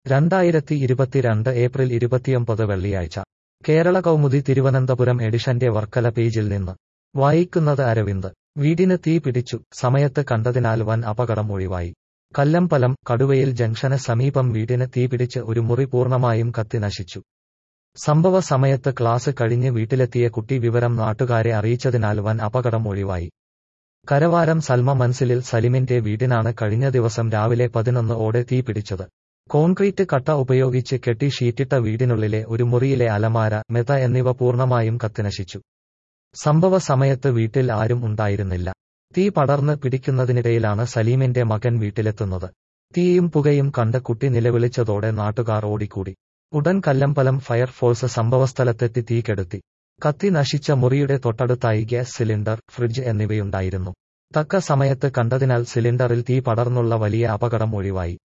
രണ്ടായിരത്തി ഇരുപത്തിരണ്ട് ഏപ്രിൽ ഇരുപത്തിയൊമ്പത് വെള്ളിയാഴ്ച കേരള കൗമുദി തിരുവനന്തപുരം എഡിഷന്റെ വർക്കല പേജിൽ നിന്ന് വായിക്കുന്നത് അരവിന്ദ് വീടിന് തീ പിടിച്ചു സമയത്ത് കണ്ടതിനാൽ വൻ അപകടം ഒഴിവായി കല്ലമ്പലം കടുവയിൽ ജംഗ്ഷന് സമീപം വീടിന് തീപിടിച്ച് ഒരു മുറി പൂർണ്ണമായും കത്തി നശിച്ചു സംഭവ സമയത്ത് ക്ലാസ് കഴിഞ്ഞ് വീട്ടിലെത്തിയ കുട്ടി വിവരം നാട്ടുകാരെ അറിയിച്ചതിനാൽ വൻ അപകടം ഒഴിവായി കരവാരം സൽമ മൻസിലിൽ സലിമിന്റെ വീടിനാണ് കഴിഞ്ഞ ദിവസം രാവിലെ പതിനൊന്ന് ഓടെ തീ പിടിച്ചത് കോൺക്രീറ്റ് കട്ട ഉപയോഗിച്ച് കെട്ടി ഷീറ്റിട്ട വീടിനുള്ളിലെ ഒരു മുറിയിലെ അലമാര മെത എന്നിവ പൂർണ്ണമായും കത്തിനശിച്ചു സംഭവ സമയത്ത് വീട്ടിൽ ആരും ഉണ്ടായിരുന്നില്ല തീ പടർന്ന് പിടിക്കുന്നതിനിടയിലാണ് സലീമിന്റെ മകൻ വീട്ടിലെത്തുന്നത് തീയും പുകയും കണ്ട് കുട്ടി നിലവിളിച്ചതോടെ നാട്ടുകാർ ഓടിക്കൂടി ഉടൻ കല്ലമ്പലം ഫയർഫോഴ്സ് സംഭവസ്ഥലത്തെത്തി തീ കെടുത്തി കത്തി നശിച്ച മുറിയുടെ തൊട്ടടുത്തായി ഗ്യാസ് സിലിണ്ടർ ഫ്രിഡ്ജ് എന്നിവയുണ്ടായിരുന്നു തക്ക സമയത്ത് കണ്ടതിനാൽ സിലിണ്ടറിൽ തീ പടർന്നുള്ള വലിയ അപകടം ഒഴിവായി